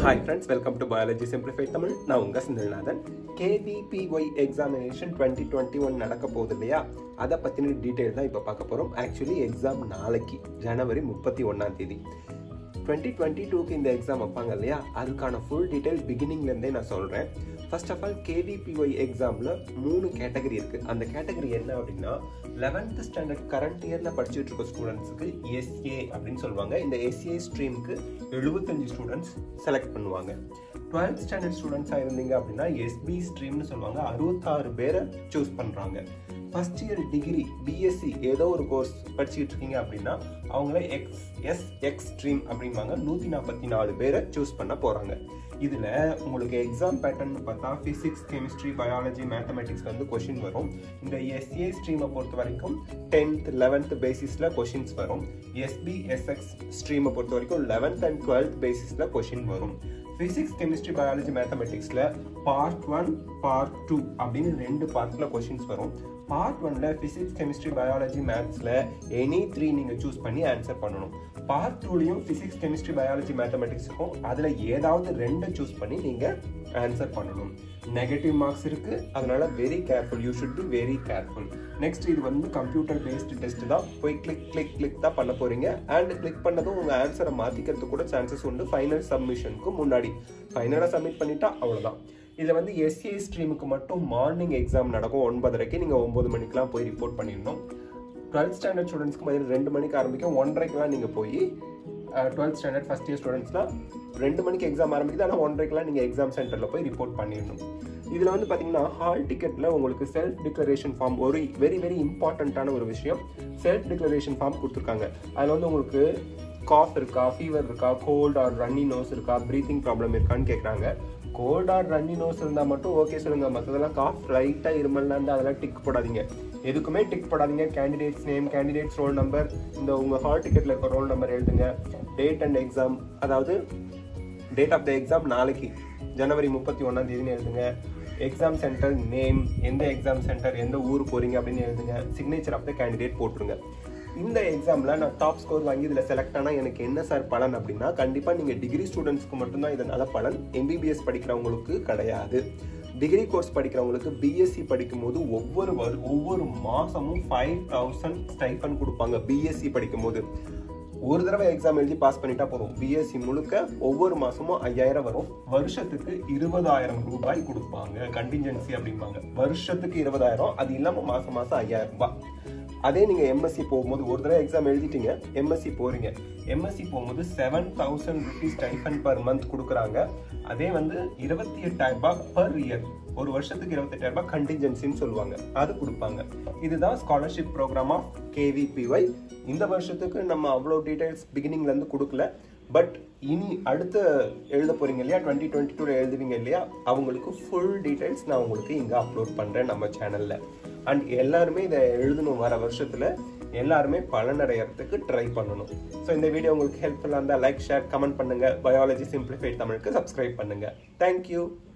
hi friends welcome to biology simplified Tamil நான் உங்கள் Senthilnathan KVPY examination twenty twenty one நடக்க போகுது இல்லையா அதை பற்றின டீட்டெயில் தான் இப்போ பார்க்க போகிறோம் ஆக்சுவலி எக்ஸாம் நாளைக்கு ஜனவரி முப்பத்தி ஒன்றாம் தேதி டுவெண்ட்டி டுவெண்ட்டி டூக்கு இந்த எக்ஸாம் வைப்பாங்க இல்லையா அதுக்கான ஃபுல் டீட்டெயில் பிகினிங்லேருந்தே நான் சொல்கிறேன் ஃபர்ஸ்ட் ஆஃப் ஆல் கேவிபிஒய் எக்ஸாமில் மூணு கேட்டகரி இருக்குது அந்த கேட்டகரி என்ன அப்படின்னா லெவன்த் ஸ்டாண்டர்ட் கரண்ட் இயரில் படிச்சுட்டு இருக்க ஸ்டூடெண்ட்ஸுக்கு எஸ்ஏ அப்படின்னு சொல்லுவாங்க இந்த எஸ்ஏ ஸ்ட்ரீமுக்கு எழுபத்தஞ்சு ஸ்டூடெண்ட்ஸ் செலக்ட் பண்ணுவாங்க டுவெல்த் ஸ்டாண்டர்ட் ஸ்டூடெண்ட்ஸாக இருந்தீங்க அப்படின்னா எஸ்பி ஸ்ட்ரீம்னு சொல்லுவாங்க அறுபத்தாறு பேரை சூஸ் பண்ணுறாங்க ஃபர்ஸ்ட் இயர் டிகிரி பிஎஸ்சி ஏதோ ஒரு கோர்ஸ் படிச்சுக்கிட்டு இருக்கீங்க அப்படின்னா அவங்கள எக்ஸ் எஸ் எக்ஸ் ஸ்ட்ரீம் அப்படிம்பாங்க நூற்றி நாற்பத்தி நாலு பேரை சூஸ் பண்ண போகிறாங்க இதில் உங்களுக்கு எக்ஸாம் பேட்டர்ன் பார்த்தா ஃபிசிக்ஸ் கெமிஸ்ட்ரி பயாலஜி மேத்தமெட்டிக்ஸ் வந்து கொஷின் வரும் இந்த எஸ்ஏ ஸ்ட்ரீமை பொறுத்த வரைக்கும் டென்த் லெவன்த் பேசிஸில் கொஷின்ஸ் வரும் எஸ்பி எஸ்எக்ஸ் ஸ்ட்ரீமை பொறுத்த வரைக்கும் லெவன்த் அண்ட் டுவெல்த் பேசிஸில் கொஷின் வரும் ஃபிசிக்ஸ் கெமிஸ்ட்ரி பயாலஜி மேத்தமெட்டிக்ஸில் பார்ட் ஒன் பார்ட் டூ அப்படின்னு ரெண்டு பார்ட்டில் கொஷின்ஸ் வரும் பார்ட் ஒன்ல ஃபிசிக்ஸ் கெமிஸ்ட்ரி பயாலஜி மேத்ஸில் எனி த்ரீ நீங்கள் சூஸ் பண்ணி ஆன்சர் பண்ணணும் பார்ட் டூலையும் ஃபிசிக்ஸ் கெமிஸ்ட்ரி பயாலஜி மேத்தமெட்டிக்ஸ் இருக்கும் அதில் ஏதாவது ரெண்டை சூஸ் பண்ணி நீங்கள் ஆன்சர் பண்ணணும் நெகட்டிவ் மார்க்ஸ் இருக்கு அதனால very careful you should be very careful next இது வந்து கம்ப்யூட்டர் பேஸ்டு டெஸ்ட் தான் போய் கிளிக் கிளிக் கிளிக் தான் பண்ண போறீங்க அண்ட் கிளிக் பண்ணதும் உங்க ஆன்சரை மாத்திக்கிறதுக்கு கூட சான்சஸ் உண்டு ஃபைனல் சப்மிஷனுக்கு முன்னாடி ஃபைனலாக சப்மிட் பண்ணிட்டா அவ்வளோதான் இதில் வந்து எஸ்ஏ ஸ்ட்ரீமுக்கு மட்டும் மார்னிங் எக்ஸாம் நடக்கும் ஒன்பதரைக்கு நீங்கள் ஒம்பது மணிக்கெலாம் போய் ரிப்போர்ட் பண்ணிடணும் டுவெல்த் ஸ்டாண்டர்ட் ஸ்டூடெண்ட்ஸ்க்கு மதியம் ரெண்டு மணிக்கு ஆரம்பிக்கும் ஒன்றரைக்கெலாம் நீங்கள் போய் டுவெல்த் ஸ்டாண்டர்ட் ஃபஸ்ட் இயர் ஸ்டூடெண்ட்ஸ்லாம் ரெண்டு மணிக்கு எக்ஸாம் ஆரம்பிக்குது ஆனால் ஒன்றரைக்கெலாம் நீங்கள் எக்ஸாம் சென்டரில் போய் ரிப்போர்ட் பண்ணிடணும் இதில் வந்து பார்த்தீங்கன்னா ஹால் டிக்கெட்டில் உங்களுக்கு செல்ஃப் டிக்ளரேஷன் ஃபார்ம் ஒரு வெரி வெரி இம்பார்ட்டண்ட்டான ஒரு விஷயம் செல்ஃப் டிக்ளரேஷன் ஃபார்ம் கொடுத்துருக்காங்க அதில் வந்து உங்களுக்கு காஃப் இருக்கா ஃபீவர் இருக்கா கோல்ட் ஆர் ரன்னி நோஸ் இருக்கா ப்ரீத்திங் ப்ராப்ளம் இருக்கான்னு கேட்குறாங்க கோல்ட் ஆர் ரன்னி நோஸ் இருந்தால் மட்டும் ஓகே சொல்லுங்கள் மற்றதெல்லாம் காஃப் லைட்டாக இருமல்லாம் இருந்தால் அதெல்லாம் டிக் போடாதீங்க எதுக்குமே டிக் போடாதீங்க candidates name candidates roll number இந்த உங்கள் ஹால் டிக்கெட்டில் இருக்க ரோல் நம்பர் எழுதுங்க டேட் அண்ட் எக்ஸாம் அதாவது டேட் ஆஃப் த எக்ஸாம் நாளைக்கு ஜனவரி முப்பத்தி ஒன்றாம் தேதினு எழுதுங்க எக்ஸாம் சென்டர் நேம் எந்த எக்ஸாம் சென்டர் எந்த ஊர் போகிறீங்க அப்படின்னு எழுதுங்க சிக்னேச்சர் ஆஃப் த கேண்டிடேட் போட்டுருங்க இந்த எக்ஸாமில் நான் டாப் ஸ்கோர் வாங்கி இதில் செலக்ட் ஆனால் எனக்கு என்ன சார் பலன் அப்படின்னா கண்டிப்பாக நீங்கள் டிகிரி ஸ்டூடெண்ட்ஸ்க்கு மட்டும்தான் இதனால பலன் எம்பிபிஎஸ் படிக்கிறவங்களுக்கு கிடையாது டிகிரி கோர்ஸ் படிக்கிறவங்களுக்கு பிஎஸ்சி படிக்கும் போது ஒவ்வொரு ஒவ்வொரு மாதமும் ஃபைவ் தௌசண்ட் ஸ்டைஃபன் கொடுப்பாங்க பிஎஸ்சி படிக்கும் போது ஒரு தடவை எக்ஸாம் எழுதி பாஸ் பண்ணிட்டா போதும் பிஎஸ்சி முழுக்க ஒவ்வொரு மாசமும் ஐயாயிரம் வரும் வருஷத்துக்கு இருபதாயிரம் ரூபாய் கொடுப்பாங்க கண்டிஞ்சன்சி அப்படிம்பாங்க வருஷத்துக்கு இருபதாயிரம் அது இல்லாம மாசம் மாசம் ஐயாயிரம் ரூபாய் அதே நீங்க எம்எஸ்சி போகும்போது ஒரு தடவை எக்ஸாம் எழுதிட்டீங்க எம்எஸ்சி போறீங்க எம்எஸ்சி போகும்போது seven thousand rupees stipend per month கொடுக்குறாங்க அதே வந்து இருபத்தி எட்டாயிரம் ரூபாய் பர் இயர் ஒரு வருஷத்துக்கு இருபத்தெட்டாயிரம் ரூபாய் கண்டிஞ்சன்சின்னு சொல்லுவாங்க அது கொடுப்பாங்க இதுதான் ஸ்காலர்ஷிப் ப்ரோக்ராம் ஆஃப் கேவிபிஒய் இந்த வருஷத்துக்கு நம்ம அவ்வளோ டீடைல்ஸ் பிகினிங்ல இருந்து கொடுக்கல பட் இனி அடுத்த எழுத போறீங்க இல்லையா டுவெண்ட்டி டுவெண்ட்டி டூல எழுதுவீங்க இல்லையா அவங்களுக்கு ஃபுல் டீடைல்ஸ் நான் உங்களுக்கு இங்கே அப்லோட் பண்றேன் நம்ம சேனல்ல அண்ட் எல்லாருமே இதை எழுதணும் வர வருஷத்துல எல்லாருமே பலனடையறதுக்கு ட்ரை பண்ணணும் ஸோ இந்த வீடியோ உங்களுக்கு ஹெல்ப்ஃபுல்லாக இருந்தால் லைக் ஷேர் கமெண்ட் பண்ணுங்க பயாலஜி சிம்பிளிஃபைட் தமிழுக்கு சப்ஸ்கிரைப் பண்ணுங்க தேங்க்யூ